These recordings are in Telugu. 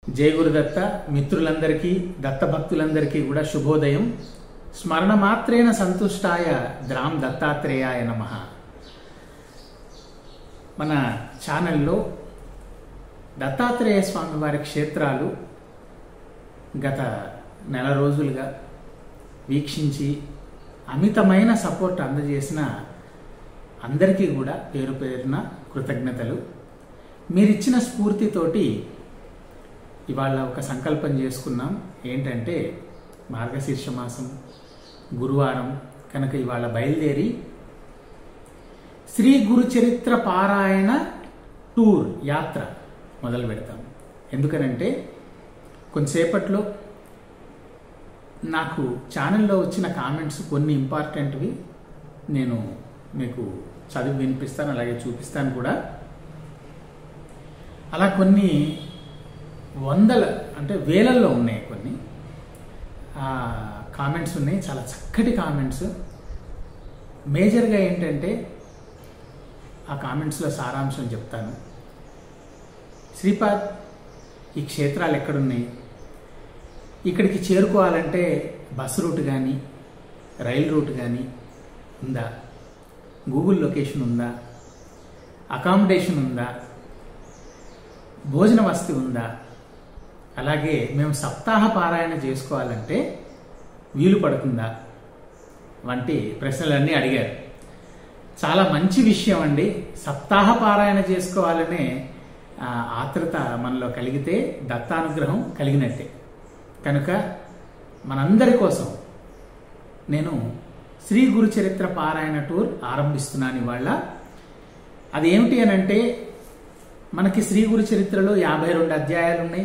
జయ గురుదత్త మిత్రులందరికీ దత్త భక్తులందరికీ కూడా శుభోదయం స్మరణ మాత్రేన సంతుష్టాయ ద్రాం దత్తాత్రేయాయ నమ మన ఛానల్లో దత్తాత్రేయ స్వామి వారి క్షేత్రాలు గత నెల రోజులుగా వీక్షించి అమితమైన సపోర్ట్ అందజేసిన అందరికీ కూడా పేరు పేరున కృతజ్ఞతలు మీరిచ్చిన స్ఫూర్తితోటి ఇవాళ ఒక సంకల్పం చేసుకున్నాం ఏంటంటే మార్గశీర్ష మాసం గురువారం కనుక ఇవాళ బయలుదేరి శ్రీ గురు చరిత్ర పారాయణ టూర్ యాత్ర మొదలు పెడతాం ఎందుకనంటే కొంతసేపట్లో నాకు ఛానల్లో వచ్చిన కామెంట్స్ కొన్ని ఇంపార్టెంట్వి నేను మీకు చదివి వినిపిస్తాను అలాగే చూపిస్తాను కూడా అలా కొన్ని వందల అంటే వేలల్లో ఉన్నాయి కొన్ని కామెంట్స్ ఉన్నాయి చాలా చక్కటి కామెంట్స్ మేజర్గా ఏంటంటే ఆ కామెంట్స్లో సారాంశం చెప్తాను శ్రీపాద్ ఈ క్షేత్రాలు ఎక్కడున్నాయి ఇక్కడికి చేరుకోవాలంటే బస్ రూట్ కానీ రైల్ రూట్ కానీ ఉందా గూగుల్ లొకేషన్ ఉందా అకామిడేషన్ ఉందా భోజన వసతి ఉందా అలాగే మేము సప్తాహ పారాయణ చేసుకోవాలంటే వీలు పడుతుందా వంటి ప్రశ్నలన్నీ అడిగారు చాలా మంచి విషయం అండి సప్తాహ పారాయణ చేసుకోవాలనే ఆత్రత మనలో కలిగితే దత్తానుగ్రహం కలిగినట్టే కనుక మనందరి కోసం నేను శ్రీ గురు చరిత్ర పారాయణ టూర్ ఆరంభిస్తున్నాను ఇవాళ అది ఏమిటి అని అంటే మనకి శ్రీ గురు చరిత్రలో యాభై రెండు అధ్యాయాలు ఉన్నాయి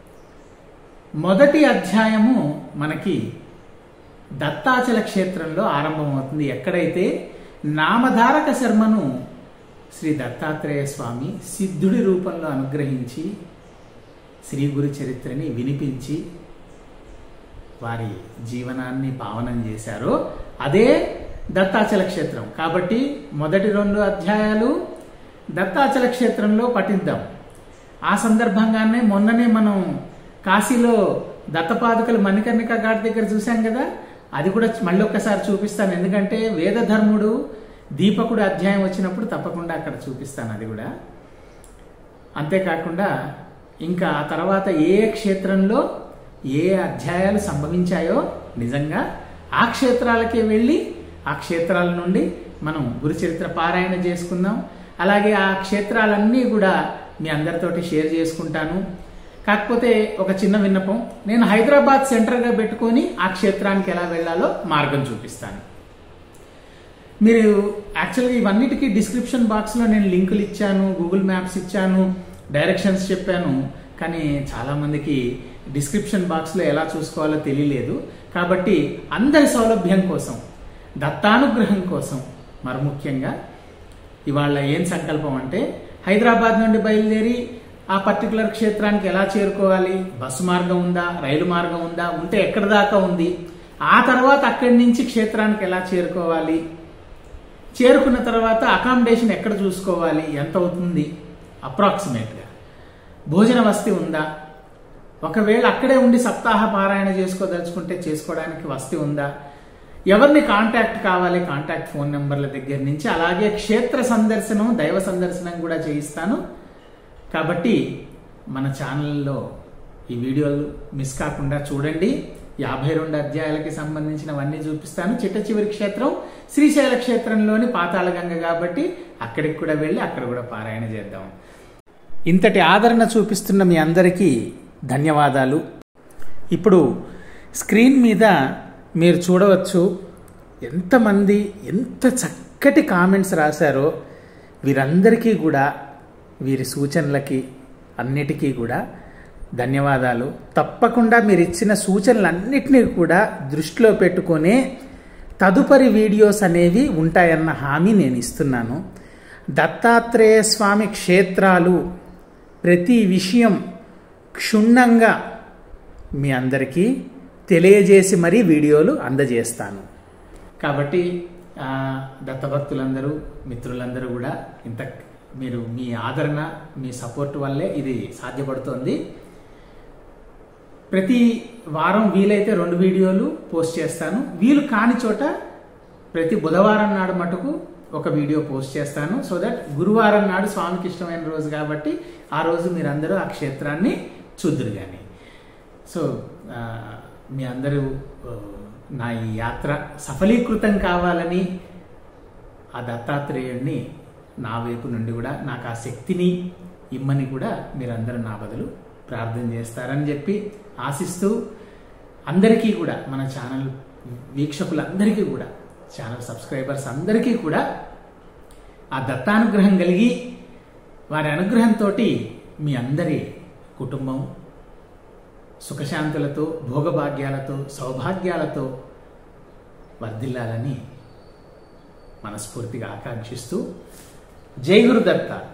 మొదటి అధ్యాయము మనకి దత్తాచల క్షేత్రంలో ఆరంభమవుతుంది ఎక్కడైతే నామధారక శర్మను శ్రీ దత్తాత్రేయ స్వామి సిద్ధుడి రూపంలో అనుగ్రహించి శ్రీ గురు చరిత్రని వినిపించి వారి జీవనాన్ని పావనం చేశారో అదే దత్తాచల క్షేత్రం కాబట్టి మొదటి రెండు అధ్యాయాలు దత్తాచల క్షేత్రంలో పఠిద్దాం ఆ సందర్భంగానే మొన్ననే మనం కాశీలో దత్తపాదుకలు మణికర్ణిక ఘాట్ దగ్గర చూసాం కదా అది కూడా మళ్ళీ ఒక్కసారి చూపిస్తాను ఎందుకంటే వేదధర్ముడు దీపకుడు అధ్యాయం వచ్చినప్పుడు తప్పకుండా అక్కడ చూపిస్తాను అది కూడా అంతేకాకుండా ఇంకా ఆ తర్వాత ఏ క్షేత్రంలో ఏ అధ్యాయాలు సంభవించాయో నిజంగా ఆ క్షేత్రాలకే వెళ్ళి ఆ క్షేత్రాల నుండి మనం గురుచరిత్ర పారాయణ చేసుకుందాం అలాగే ఆ క్షేత్రాలన్నీ కూడా మీ అందరితోటి షేర్ చేసుకుంటాను కాకపోతే ఒక చిన్న విన్నపం నేను హైదరాబాద్ సెంటర్గా పెట్టుకొని ఆ క్షేత్రానికి ఎలా వెళ్లాలో మార్గం చూపిస్తాను మీరు యాక్చువల్గా ఇవన్నిటికీ డిస్క్రిప్షన్ బాక్స్లో నేను లింకులు ఇచ్చాను గూగుల్ మ్యాప్స్ ఇచ్చాను డైరెక్షన్స్ చెప్పాను కానీ చాలామందికి డిస్క్రిప్షన్ బాక్స్లో ఎలా చూసుకోవాలో తెలియలేదు కాబట్టి అందరి సౌలభ్యం కోసం దత్తానుగ్రహం కోసం మరి ముఖ్యంగా ఇవాళ ఏం సంకల్పం అంటే హైదరాబాద్ నుండి బయలుదేరి ఆ పర్టికులర్ క్షేత్రానికి ఎలా చేరుకోవాలి బస్సు మార్గం ఉందా రైలు మార్గం ఉందా ఉంటే ఎక్కడి దాకా ఉంది ఆ తర్వాత అక్కడి నుంచి క్షేత్రానికి ఎలా చేరుకోవాలి చేరుకున్న తర్వాత అకామిడేషన్ ఎక్కడ చూసుకోవాలి ఎంత అవుతుంది అప్రాక్సిమేట్గా భోజన వసతి ఉందా ఒకవేళ అక్కడే ఉండి సప్తాహ పారాయణ చేసుకోదలుచుకుంటే చేసుకోవడానికి వసతి ఉందా ఎవరిని కాంటాక్ట్ కావాలి కాంటాక్ట్ ఫోన్ నెంబర్ల దగ్గర నుంచి అలాగే క్షేత్ర సందర్శనం దైవ సందర్శనం కూడా చేయిస్తాను కాబట్టి మన ఛానల్లో ఈ వీడియోలు మిస్ కాకుండా చూడండి యాభై రెండు అధ్యాయాలకి సంబంధించినవన్నీ చూపిస్తాను చిట్ట చివరి క్షేత్రం శ్రీశైల క్షేత్రంలోని పాతాళగంగ కాబట్టి అక్కడికి కూడా వెళ్ళి అక్కడ కూడా పారాయణ చేద్దాం ఇంతటి ఆదరణ చూపిస్తున్న మీ అందరికీ ధన్యవాదాలు ఇప్పుడు స్క్రీన్ మీద మీరు చూడవచ్చు ఎంతమంది ఎంత చక్కటి కామెంట్స్ రాశారో వీరందరికీ కూడా వీరి సూచనలకి అన్నిటికీ కూడా ధన్యవాదాలు తప్పకుండా మీరు ఇచ్చిన సూచనలన్నిటినీ కూడా దృష్టిలో పెట్టుకొని తదుపరి వీడియోస్ అనేవి ఉంటాయన్న హామీ నేను ఇస్తున్నాను దత్తాత్రేయ స్వామి క్షేత్రాలు ప్రతి విషయం క్షుణ్ణంగా మీ అందరికీ తెలియజేసి మరీ వీడియోలు అందజేస్తాను కాబట్టి దత్తభక్తులందరూ మిత్రులందరూ కూడా ఇంత మీరు మీ ఆదరణ మీ సపోర్ట్ వల్లే ఇది సాధ్యపడుతోంది ప్రతి వారం వీలైతే రెండు వీడియోలు పోస్ట్ చేస్తాను వీలు కాని చోట ప్రతి బుధవారం నాడు మటుకు ఒక వీడియో పోస్ట్ చేస్తాను సో దట్ గురువారం నాడు స్వామికి ఇష్టమైన రోజు కాబట్టి ఆ రోజు మీరందరూ ఆ క్షేత్రాన్ని చూద్దరు కానీ సో ఆ, మీ అందరూ ఆ, నా ఈ యాత్ర సఫలీకృతం కావాలని ఆ దత్తాత్రేయుడిని నా వైపు నుండి కూడా నాకు ఆ శక్తిని ఇమ్మని కూడా మీరందరూ నా బదులు ప్రార్థన చేస్తారని చెప్పి ఆశిస్తూ అందరికీ కూడా మన ఛానల్ వీక్షకులందరికీ కూడా ఛానల్ సబ్స్క్రైబర్స్ అందరికీ కూడా ఆ దత్తానుగ్రహం కలిగి వారి అనుగ్రహంతో మీ అందరి కుటుంబం సుఖశాంతులతో భోగభాగ్యాలతో సౌభాగ్యాలతో వర్ధిల్లాలని మనస్ఫూర్తిగా ఆకాంక్షిస్తూ జై గురుదత్త